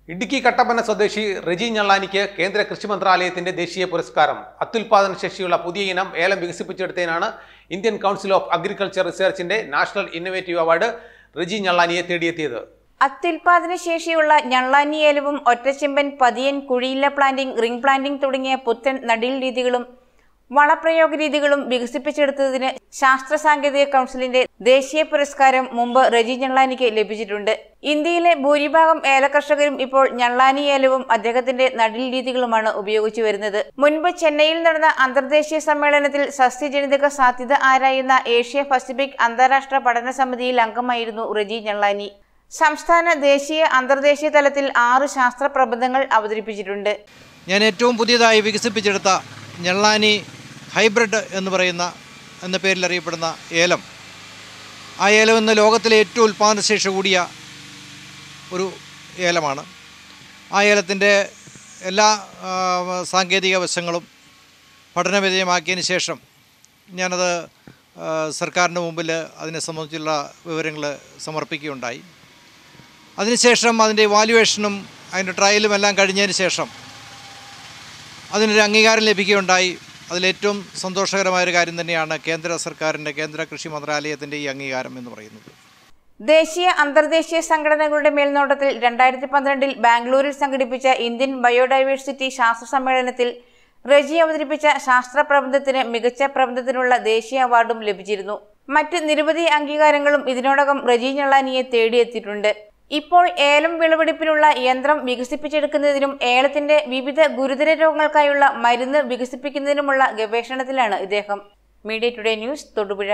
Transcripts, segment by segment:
ഇടുക്കി കട്ടപ്പന സ്വദേശി റെജി ഞള്ളാനിക്ക് കേന്ദ്ര കൃഷി മന്ത്രാലയത്തിന്റെ ദേശീയ പുരസ്കാരം അത്യുൽപാദന ശേഷിയുള്ള പുതിയ ഇനം ഏലം വികസിപ്പിച്ചെടുത്തതിനാണ് ഇന്ത്യൻ കൗൺസിൽ ഓഫ് അഗ്രികൾച്ചർ റിസർച്ചിന്റെ നാഷണൽ ഇന്നൊവേറ്റീവ് അവാർഡ് റെജി ഞള്ളാനിയെ തേടിയെത്തിയത് അത്യുൽപാദന ശേഷിയുള്ള ഞള്ളാനി ഏലവും ഒറ്റച്ചെമ്പൻ പതിയൻ കുഴിയില പ്ലാന്റിംഗ് റിംഗ് പ്ലാന്റിംഗ് തുടങ്ങിയ പുത്തൻ നടീൽ രീതികളും വളപ്രയോഗ രീതികളും വികസിപ്പിച്ചെടുത്തതിന് ശാസ്ത്ര സാങ്കേതിക കൗൺസിലിന്റെ ദേശീയ പുരസ്കാരം മുമ്പ് റജി ഞള്ളാനിക്ക് ലഭിച്ചിട്ടുണ്ട് ഇന്ത്യയിലെ ഭൂരിഭാഗം ഏലകർഷകരും ഇപ്പോൾ ഞള്ളാനി ഏലവും അദ്ദേഹത്തിന്റെ നടീൽ രീതികളുമാണ് ഉപയോഗിച്ചു വരുന്നത് മുൻപ് ചെന്നൈയിൽ നടന്ന അന്തർദേശീയ സമ്മേളനത്തിൽ സസ്യജനിതക സാധ്യത ആരായുന്ന ഏഷ്യ പസഫിക് അന്താരാഷ്ട്ര പഠന സമിതിയിൽ അംഗമായിരുന്നു റജി ഞള്ളാനി സംസ്ഥാന ദേശീയ അന്തർദേശീയ തലത്തിൽ ആറ് ശാസ്ത്ര പ്രബന്ധങ്ങൾ അവതരിപ്പിച്ചിട്ടുണ്ട് ഞാൻ ഏറ്റവും പുതിയതായി വികസിപ്പിച്ചെടുത്ത ഞെള്ളാനി ഹൈബ്രിഡ് എന്ന് പറയുന്ന എന്ന പേരിൽ അറിയപ്പെടുന്ന ഏലം ആ ഏലം ഇന്ന് ലോകത്തിലെ ഏറ്റവും ഉൽപ്പാദനശേഷി കൂടിയ ഒരു ഏലമാണ് ആ ഏലത്തിൻ്റെ എല്ലാ ആ, സാങ്കേതിക വശങ്ങളും പഠനവിധേയമാക്കിയതിന് ശേഷം ഞാനത് ആ, സർക്കാരിൻ്റെ മുമ്പിൽ അതിനെ സംബന്ധിച്ചുള്ള വിവരങ്ങൾ സമർപ്പിക്കുകയുണ്ടായി അതിനുശേഷം അതിൻ്റെ വാല്യുവേഷനും അതിൻ്റെ ട്രയലും എല്ലാം കഴിഞ്ഞതിന് ശേഷം അതിനൊരു അംഗീകാരം ലഭിക്കുകയുണ്ടായി അതിലേറ്റവും സന്തോഷകരമായ ഒരു കാര്യം തന്നെയാണ് കേന്ദ്ര സർക്കാരിൻ്റെ കേന്ദ്ര കൃഷി മന്ത്രാലയത്തിൻ്റെ ഈ അംഗീകാരം എന്ന് പറയുന്നത് ദേശീയ അന്തർദേശീയ സംഘടനകളുടെ മേൽനോട്ടത്തിൽ രണ്ടായിരത്തി പന്ത്രണ്ടിൽ ബാംഗ്ലൂരിൽ സംഘടിപ്പിച്ച ഇന്ത്യൻ ബയോഡൈവേഴ്സിറ്റി ശാസ്ത്ര സമ്മേളനത്തിൽ റജി അവതരിപ്പിച്ച ശാസ്ത്ര പ്രബന്ധത്തിന് മികച്ച പ്രബന്ധത്തിനുള്ള ദേശീയ അവാർഡും ലഭിച്ചിരുന്നു മറ്റ് നിരവധി അംഗീകാരങ്ങളും ഇതിനോടകം റജി ഞള്ളാനിയെ തേടിയെത്തിയിട്ടുണ്ട് ഇപ്പോൾ ഏലം വിളവെടുപ്പിനുള്ള യന്ത്രം വികസിപ്പിച്ചെടുക്കുന്നതിനും ഏലത്തിന്റെ വിവിധ ഗുരുതര രോഗങ്ങൾക്കായുള്ള മരുന്ന് വികസിപ്പിക്കുന്നതിനുമുള്ള ഗവേഷണത്തിലാണ് ഇദ്ദേഹം Media Today News Thodupuzha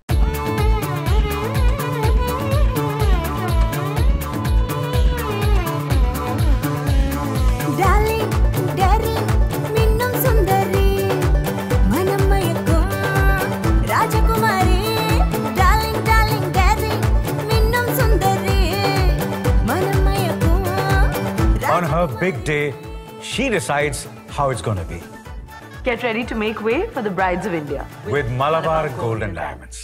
Darling, darling, മിന്നും സുന്ദരി മനം മയക്കും രാജകുമാരി Darling, darling, darling, മിന്നും സുന്ദരി മനം മയക്കും On her big day, she decides how it's going to be Get ready to make way for the brides of India. with Malabar Golden Diamonds.